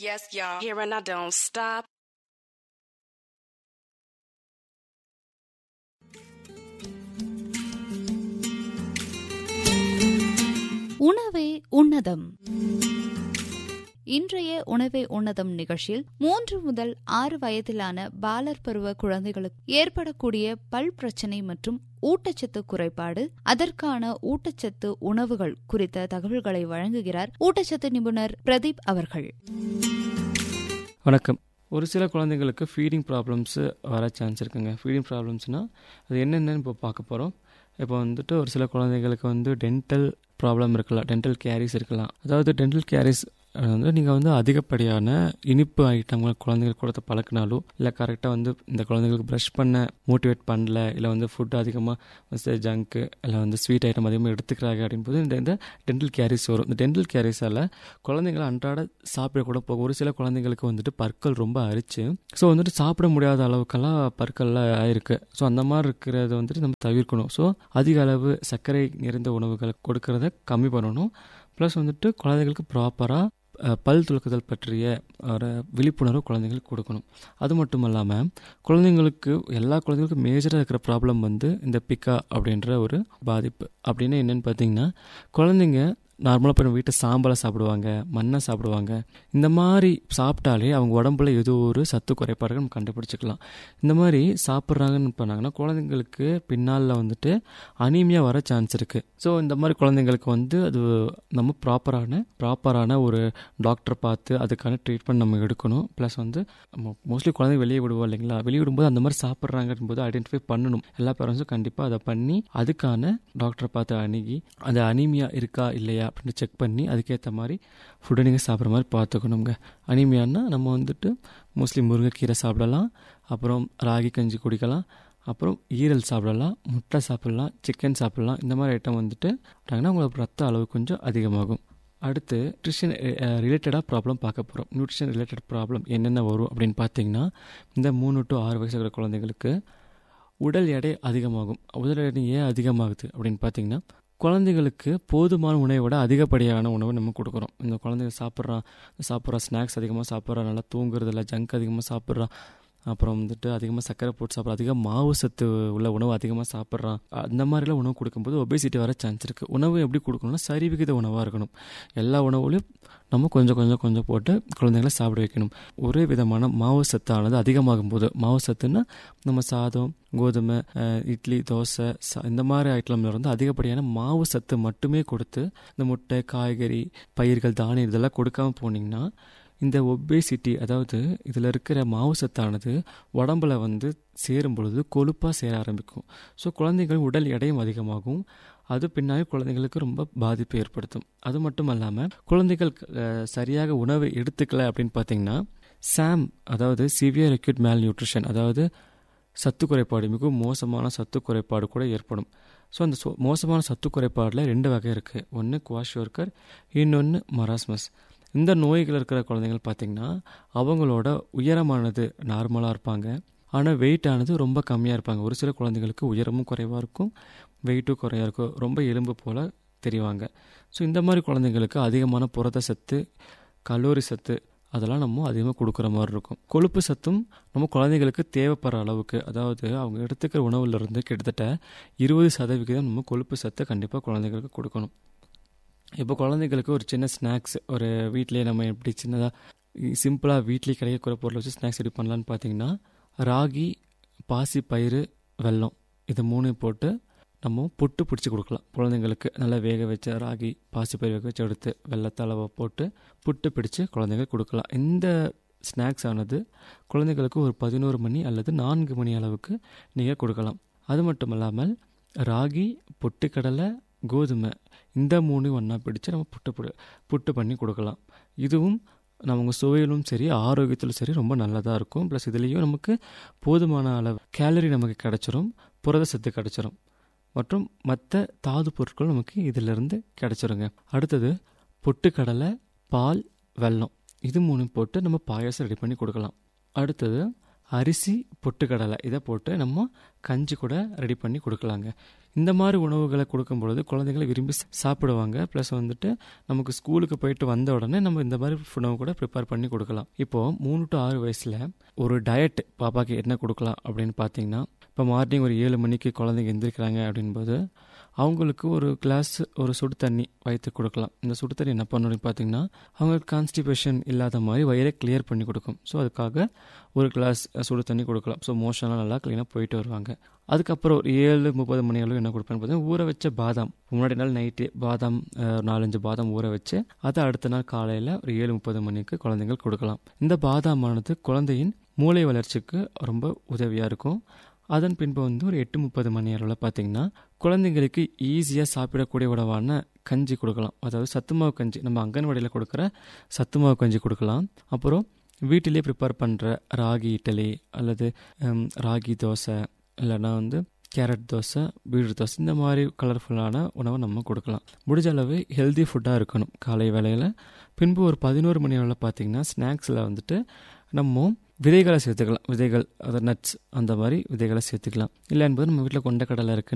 Yes, y'all. Here and I don't stop. உணவே உன்னதம் இன்றைய உணவே உன்னதம் நிகழ்ச்சியில் மூன்று முதல் ஆறு வயதிலான பாலர் பருவ குழந்தைகளுக்கு ஏற்படக்கூடிய பல் பிரச்சனை மற்றும் ஊட்டச்சத்து குறைபாடு அதற்கான ஊட்டச்சத்து உணவுகள் குறித்த தகவல்களை வழங்குகிறார் ஊட்டச்சத்து நிபுணர் பிரதீப் அவர்கள் வணக்கம் ஒரு சில குழந்தைங்களுக்கு ஃபீடிங் ப்ராப்ளம்ஸு வர சான்ஸ் இருக்குங்க ஃபீடிங் ப்ராப்ளம்ஸ்னால் அது என்னென்னு இப்போ பார்க்க போகிறோம் இப்போ வந்துட்டு ஒரு சில குழந்தைங்களுக்கு வந்து டென்டல் ப்ராப்ளம் இருக்கலாம் டென்டல் கேரிஸ் இருக்கலாம் அதாவது டென்டல் கேரிஸ் வந்து நீங்கள் வந்து அதிகப்படியான இனிப்பு ஐட்டங்கள் குழந்தைங்களுக்கு கொடுத்து பழக்கினாலோ இல்லை கரெக்டாக வந்து இந்த குழந்தைங்களுக்கு ப்ரஷ் பண்ண மோட்டிவேட் பண்ணல இல்லை வந்து ஃபுட் அதிகமாக ஜங்க்கு இல்லை வந்து ஸ்வீட் ஐட்டம் அதிகமாக எடுத்துக்கிறாங்க அப்படின்போது இந்த இந்த டென்டல் கேரிஸ் வரும் இந்த டென்டல் கேரிஸால் குழந்தைங்களை அன்றாட சாப்பிட கூட போகும் ஒரு சில குழந்தைங்களுக்கு வந்துட்டு பற்கள் ரொம்ப அரிச்சு ஸோ வந்துட்டு சாப்பிட முடியாத அளவுக்கெல்லாம் பற்கள்லாம் ஆயிருக்கு ஸோ அந்த மாதிரி இருக்கிறத வந்துட்டு நம்ம தவிர்க்கணும் ஸோ அதிக அளவு சர்க்கரை நிறைந்த உணவுகளை கொடுக்கறத கம்மி பண்ணணும் ப்ளஸ் வந்துட்டு குழந்தைங்களுக்கு ப்ராப்பராக பல் துலக்குதல் பற்றிய ஒரு விழிப்புணர்வு குழந்தைங்களுக்கு கொடுக்கணும் அது மட்டும் இல்லாமல் குழந்தைங்களுக்கு எல்லா குழந்தைங்களுக்கும் மேஜராக இருக்கிற ப்ராப்ளம் வந்து இந்த பிக்கா அப்படின்ற ஒரு பாதிப்பு அப்படின்னு என்னென்னு பார்த்தீங்கன்னா குழந்தைங்க நார்மலாக இப்போ வீட்டை சாம்பலை சாப்பிடுவாங்க மண்ணை சாப்பிடுவாங்க இந்த மாதிரி சாப்பிட்டாலே அவங்க உடம்புல ஏதோ ஒரு சத்து குறைபாடுகள் நம்ம கண்டுபிடிச்சிக்கலாம் இந்த மாதிரி சாப்பிட்றாங்கன்னு பண்ணாங்கன்னா குழந்தைங்களுக்கு பின்னால் வந்துட்டு அனீமியா வர சான்ஸ் இருக்குது ஸோ இந்த மாதிரி குழந்தைங்களுக்கு வந்து அது நம்ம ப்ராப்பரான ப்ராப்பரான ஒரு டாக்டரை பார்த்து அதுக்கான ட்ரீட்மெண்ட் நம்ம எடுக்கணும் ப்ளஸ் வந்து மோஸ்ட்லி குழந்தை வெளியே விடுவோம் இல்லைங்களா வெளியே விடும்போது அந்த மாதிரி சாப்பிட்றாங்கன்னு போது ஐடென்டிஃபை பண்ணணும் எல்லா பேரண்ட்ஸும் கண்டிப்பாக அதை பண்ணி அதுக்கான டாக்டரை பார்த்து அணுகி அந்த அனீமியா இருக்கா இல்லையா அப்படின்னு செக் பண்ணி அதுக்கேற்ற மாதிரி ஃபுட்டை நீங்கள் சாப்பிட்ற மாதிரி பார்த்துக்கணுங்க அனிமியானா நம்ம வந்துட்டு மோஸ்ட்லி முருங்கைக்கீரை சாப்பிடலாம் அப்புறம் ராகி கஞ்சி குடிக்கலாம் அப்புறம் ஈரல் சாப்பிடலாம் முட்டை சாப்பிடலாம் சிக்கன் சாப்பிடலாம் இந்த மாதிரி ஐட்டம் வந்துட்டு உங்களுக்கு ரத்த அளவு கொஞ்சம் அதிகமாகும் அடுத்து நியூட்ரிஷன் ரிலேட்டடாக ப்ராப்ளம் பார்க்க போகிறோம் நியூட்ரிஷன் ரிலேட்டட் ப்ராப்ளம் என்னென்ன வரும் அப்படின்னு பார்த்தீங்கன்னா இந்த மூணு டு ஆறு வயசு இருக்கிற குழந்தைங்களுக்கு உடல் எடை அதிகமாகும் உடல் எடை ஏன் அதிகமாகுது அப்படின்னு பார்த்தீங்கன்னா குழந்தைகளுக்கு போதுமான உணவை விட அதிகப்படியான உணவு நம்ம கொடுக்குறோம் இந்த குழந்தைங்க சாப்பிட்றான் சாப்பிட்றா ஸ்நாக்ஸ் அதிகமாக சாப்பிட்றா நல்லா தூங்குறதில்ல ஜங்க் அதிகமாக சாப்பிட்றான் அப்புறம் வந்துட்டு அதிகமாக சர்க்கரை போட்டு சாப்பிட்றா அதிக மாவு சத்து உள்ள உணவு அதிகமாக சாப்பிட்றான் அந்த மாதிரிலாம் உணவு கொடுக்கும்போது ஒபேசிட்டி வர சான்ஸ் இருக்குது உணவு எப்படி கொடுக்கணும்னா சரிவிகித உணவாக இருக்கணும் எல்லா உணவுலையும் நம்ம கொஞ்சம் கொஞ்சம் கொஞ்சம் போட்டு குழந்தைங்களை சாப்பிட வைக்கணும் ஒரே விதமான மாவு சத்தானது அதிகமாகும் போது மாவு சத்துன்னா நம்ம சாதம் கோதுமை இட்லி தோசை இந்த மாதிரி ஐட்டம்ல இருந்து அதிகப்படியான மாவு சத்து மட்டுமே கொடுத்து இந்த முட்டை காய்கறி பயிர்கள் தானியம் இதெல்லாம் கொடுக்காம போனீங்கன்னா இந்த ஒபேசிட்டி அதாவது இதில் இருக்கிற மாவு சத்தானது உடம்புல வந்து சேரும் பொழுது கொழுப்பாக சேர ஆரம்பிக்கும் ஸோ குழந்தைகள் உடல் எடையும் அதிகமாகும் அது பின்னாடி குழந்தைங்களுக்கு ரொம்ப பாதிப்பு ஏற்படுத்தும் அது மட்டும் இல்லாமல் குழந்தைகள் சரியாக உணவை எடுத்துக்கல அப்படின்னு பார்த்தீங்கன்னா சாம் அதாவது சிவியர் அக்யூட் மேல் நியூட்ரிஷன் அதாவது சத்து குறைபாடு மிகவும் மோசமான சத்து குறைபாடு கூட ஏற்படும் ஸோ அந்த மோசமான சத்து குறைபாடில் ரெண்டு வகை இருக்குது ஒன்று குவாஷோர்கர் இன்னொன்று மொராஸ்மஸ் இந்த நோய்கள் இருக்கிற குழந்தைகள் பார்த்திங்கன்னா அவங்களோட உயரமானது நார்மலாக இருப்பாங்க ஆனால் வெயிட் ஆனது ரொம்ப கம்மியாக இருப்பாங்க ஒரு சில குழந்தைங்களுக்கு உயரமும் குறைவாக இருக்கும் வெயிட்டும் குறையாக இருக்கும் ரொம்ப எலும்பு போல் தெரிவாங்க ஸோ இந்த மாதிரி குழந்தைங்களுக்கு அதிகமான புரத சத்து கலோரி சத்து அதெல்லாம் நம்ம அதிகமாக கொடுக்குற மாதிரி இருக்கும் கொழுப்பு சத்தும் நம்ம குழந்தைங்களுக்கு தேவைப்படுற அளவுக்கு அதாவது அவங்க எடுத்துக்கிற உணவுலேருந்து கிட்டத்தட்ட இருபது சதவிகிதம் நம்ம கொழுப்பு சத்தை கண்டிப்பாக குழந்தைங்களுக்கு கொடுக்கணும் இப்போ குழந்தைங்களுக்கு ஒரு சின்ன ஸ்நாக்ஸ் ஒரு வீட்லேயே நம்ம எப்படி சின்னதாக சிம்பிளாக வீட்லேயே கிடைக்கக்கூடிய பொருளை வச்சு ஸ்நாக்ஸ் ரெடி பண்ணலான்னு பார்த்தீங்கன்னா ராகி பாசி பயிறு வெல்லம் இது மூணையும் போட்டு நம்ம புட்டு பிடிச்சி கொடுக்கலாம் குழந்தைங்களுக்கு நல்லா வேக வச்ச ராகி பாசி பயிர் வேக வச்சு எடுத்து வெள்ளத்தை அளவை போட்டு புட்டு பிடிச்சி குழந்தைங்களுக்கு கொடுக்கலாம் இந்த ஸ்நாக்ஸ் ஆனது குழந்தைங்களுக்கு ஒரு பதினோரு மணி அல்லது நான்கு மணி அளவுக்கு நீங்கள் கொடுக்கலாம் அது மட்டும் இல்லாமல் ராகி பொட்டுக்கடலை கோதுமை இந்த மூணு ஒன்றா பிடிச்சு நம்ம புட்டு புடு புட்டு பண்ணி கொடுக்கலாம் இதுவும் நமக்கு சுவையிலும் சரி ஆரோக்கியத்திலும் சரி ரொம்ப நல்லதாக இருக்கும் ப்ளஸ் இதுலேயும் நமக்கு போதுமான அளவு கேலரி நமக்கு கிடச்சிரும் புரத சத்து கிடச்சிரும் மற்றும் மற்ற தாது பொருட்கள் நமக்கு இதிலிருந்து கிடச்சிருங்க அடுத்தது பொட்டுக்கடலை பால் வெல்லம் இது மூணு போட்டு நம்ம பாயாசம் ரெடி பண்ணி கொடுக்கலாம் அடுத்தது அரிசி பொட்டுக்கடலை இதை போட்டு நம்ம கஞ்சி கூட ரெடி பண்ணி கொடுக்கலாங்க இந்த மாதிரி உணவுகளை கொடுக்கும் பொழுது குழந்தைகளை விரும்பி சாப்பிடுவாங்க ப்ளஸ் வந்துட்டு நமக்கு ஸ்கூலுக்கு போயிட்டு வந்த உடனே நம்ம இந்த மாதிரி உணவு கூட ப்ரிப்பேர் பண்ணி கொடுக்கலாம் இப்போது மூணு டு ஆறு வயசில் ஒரு டயட் பாப்பாக்கு என்ன கொடுக்கலாம் அப்படின்னு பார்த்தீங்கன்னா இப்போ மார்னிங் ஒரு ஏழு மணிக்கு குழந்தைங்க எந்திரிக்கிறாங்க அப்படின்போது அவங்களுக்கு ஒரு கிளாஸ் ஒரு சுடு தண்ணி வயிற்று கொடுக்கலாம் இந்த சுடு தண்ணி என்ன பண்ணணும் பார்த்தீங்கன்னா அவங்களுக்கு கான்ஸ்டிபேஷன் இல்லாத மாதிரி வயிறை கிளியர் பண்ணி கொடுக்கும் ஸோ அதுக்காக ஒரு கிளாஸ் சுடு தண்ணி கொடுக்கலாம் ஸோ மோஷன்லாம் நல்லா க்ளீனாக போயிட்டு வருவாங்க அதுக்கப்புறம் ஒரு ஏழு முப்பது மணி அளவு என்ன கொடுப்பேன்னு பார்த்தீங்கன்னா ஊற வச்ச பாதாம் முன்னாடி நாள் நைட்டு பாதாம் நாலஞ்சு பாதாம் ஊற வச்சு அதை அடுத்த நாள் காலையில் ஒரு ஏழு முப்பது மணிக்கு குழந்தைங்கள் கொடுக்கலாம் இந்த பாதாமானது குழந்தையின் மூளை வளர்ச்சிக்கு ரொம்ப உதவியாக இருக்கும் அதன் பின்பு வந்து ஒரு எட்டு முப்பது மணி அளவில் பார்த்தீங்கன்னா குழந்தைங்களுக்கு ஈஸியாக சாப்பிடக்கூடிய உணவான கஞ்சி கொடுக்கலாம் அதாவது சத்துமாவு கஞ்சி நம்ம அங்கன்வாடியில் கொடுக்குற சத்துமாவு கஞ்சி கொடுக்கலாம் அப்புறம் வீட்டிலே ப்ரிப்பேர் பண்ணுற ராகி இட்லி அல்லது ராகி தோசை இல்லைன்னா வந்து கேரட் தோசை பீட்ரூட் தோசை இந்த மாதிரி கலர்ஃபுல்லான உணவை நம்ம கொடுக்கலாம் முடிஞ்ச அளவு ஹெல்தி ஃபுட்டாக இருக்கணும் காலை வேளையில் பின்பு ஒரு பதினோரு மணி அளவில் பார்த்தீங்கன்னா ஸ்நாக்ஸில் வந்துட்டு நம்ம விதைகளை சேர்த்துக்கலாம் விதைகள் அது நட்ஸ் அந்த மாதிரி விதைகளை சேர்த்துக்கலாம் இல்லை என்பது நம்ம வீட்டில் கொண்ட கடலை இருக்குது